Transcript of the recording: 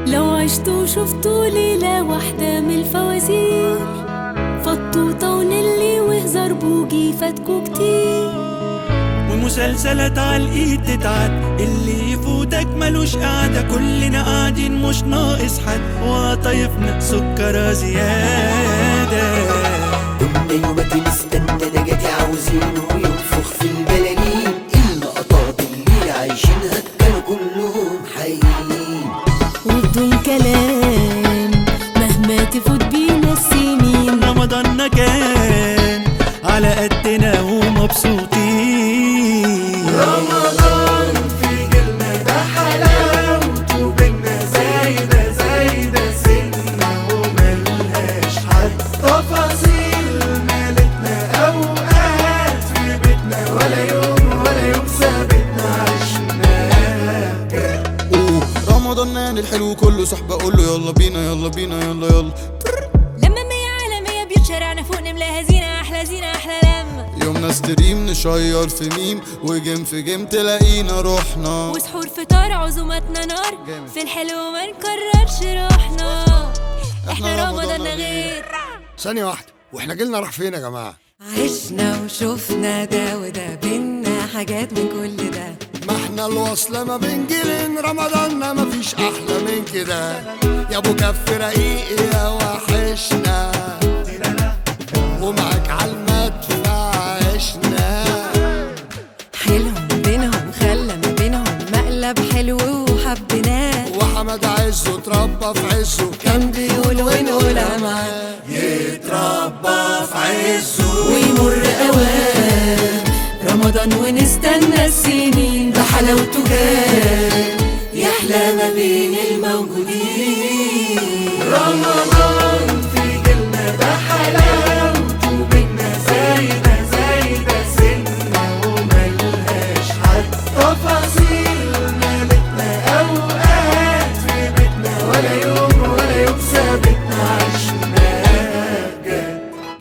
لو عشتوا شفتوا ليلة واحدة من الفوازير فطوطة ونلي وهزار بوجي فاتكوا كتير ومسلسلات على الايد تتعد اللي يفوتك ملوش قعدة كلنا قاعدين مش ناقص حد وطايفنا سكرة زيادة كنا يومك نستنى نجاتي عاوزينه ينفخ في البلالين اللقطات اللي عايشينها كانوا كلهم حقيقيين وبدون كلام مهما تفوت بينا السنين رمضاننا كان على قدنا ومبسوطين رمضان في جيلنا ده حلاوته بينا زايدة زايدة سنة وملهاش حد تفاصيل مالتنا أوقات في بيتنا ولا يوم ولا يوم ثابتنا عشناه أوه، رمضان يعني الحلو كله صحبة اقول له يلا بينا يلا بينا يلا يلا لما مية على مية بيوت شارعنا فوق نملاها زينة أحلى زينة أحلى لمة يومنا ستريم نشير في ميم وجيم في جيم تلاقينا روحنا وسحور فطار عزوماتنا نار في الحلو ما نكررش روحنا احنا رمضاننا غير ثانية واحدة واحنا جيلنا راح فين يا جماعة؟ عشنا وشفنا ده وده بينا حاجات من كل ده ما احنا الوصلة ما بين جيلين رمضاننا ما فيش أحلى من كده يا أبو كف رقيق يا وحشنا ومعاك على المدفع عشنا حيلهم بينهم خلى ما بينهم مقلب حلو وحبيناه وحمد عزه اتربى في عزه كان بيقول ونقول معاه يتربى في عزه ويمر اوان رمضان ونستنى السنين ده حلاوته جاي